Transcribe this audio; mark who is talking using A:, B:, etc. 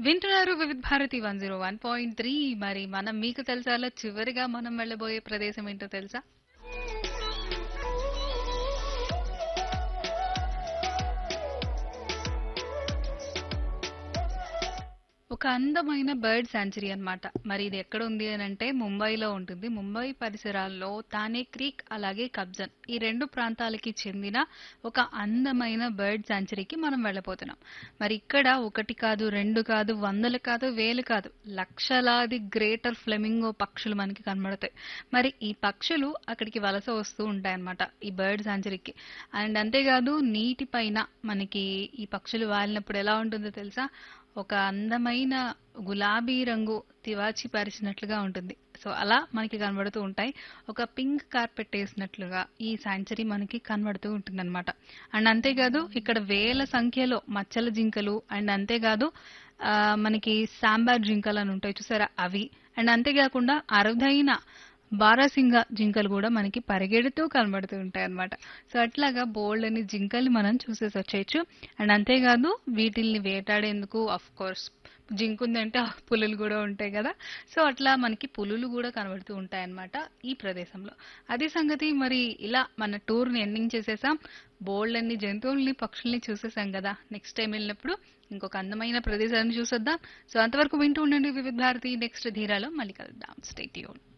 A: వింటున్నారు Vividh Bharati one zero one point three మరి మనం మీకు తెలుసాలో చివరిగా మనం వెళ్ళబోయే ప్రదేశం ఏంటో తెలుసా ఒక అందమైన బర్డ్ శాంచురీ అన్నమాట మరి ఇది ఎక్కడ ఉంది అని అంటే ముంబైలో ఉంటుంది ముంబై పరిసరాల్లో తానే క్రీక్ అలాగే కబ్జన్ ఈ రెండు ప్రాంతాలకి చెందిన ఒక అందమైన బర్డ్ శాంచురీకి మనం వెళ్ళబోతున్నాం మరి ఇక్కడ ఒకటి కాదు రెండు కాదు వందలు కాదు వేలు కాదు లక్షలాది గ్రేటర్ ఫ్లెమింగో పక్షులు మనకి కనబడతాయి మరి ఈ పక్షులు అక్కడికి వలస వస్తూ ఉంటాయి అన్నమాట ఈ బర్డ్ శాంచురీకి అండ్ అంతేకాదు నీటిపైన మనకి ఈ పక్షులు వాలినప్పుడు ఎలా ఉంటుందో తెలుసా ఒక అందమైన గులాబీ రంగు తివాచి పరిచినట్లుగా ఉంటుంది సో అలా మనకి కనబడుతూ ఉంటాయి ఒక పింక్ కార్పెట్ వేసినట్లుగా ఈ సాంచరీ మనకి కనబడుతూ ఉంటుంది అనమాట అండ్ అంతేకాదు ఇక్కడ వేల సంఖ్యలో మచ్చల జింకలు అండ్ అంతేకాదు ఆ, మనకి సాంబార్ జింకలు అని ఉంటాయి చూసారా అవి అండ్ అంతేకాకుండా అరుదైన బారాసింగ జింకలు కూడా మనకి పరిగెడుతూ కనబడుతూ ఉంటాయి అన్నమాట సో అట్లాగా బోల్డ్ అని జింకల్ని మనం చూసేసి వచ్చేయచ్చు అండ్ అంతేకాదు వీటిల్ని వేటాడేందుకు అఫ్ కోర్స్ జింకుందంటే ఆ పులులు కూడా ఉంటాయి కదా సో అట్లా మనకి పులులు కూడా కనబడుతూ ఉంటాయి అన్నమాట ఈ ప్రదేశంలో అదే సంగతి మరి ఇలా మన టూర్ని ఎండింగ్ చేసేసాం బోల్డ్ అన్ని జంతువుల్ని పక్షుల్ని చూసేసాం కదా నెక్స్ట్ టైం వెళ్ళినప్పుడు ఇంకొక అందమైన ప్రదేశాన్ని చూసేద్దాం సో అంతవరకు వింటూ ఉండండి వివిధ భారతి నెక్స్ట్ ధీరాలో మళ్ళీ కలుద్దాం స్టేట్ యూన్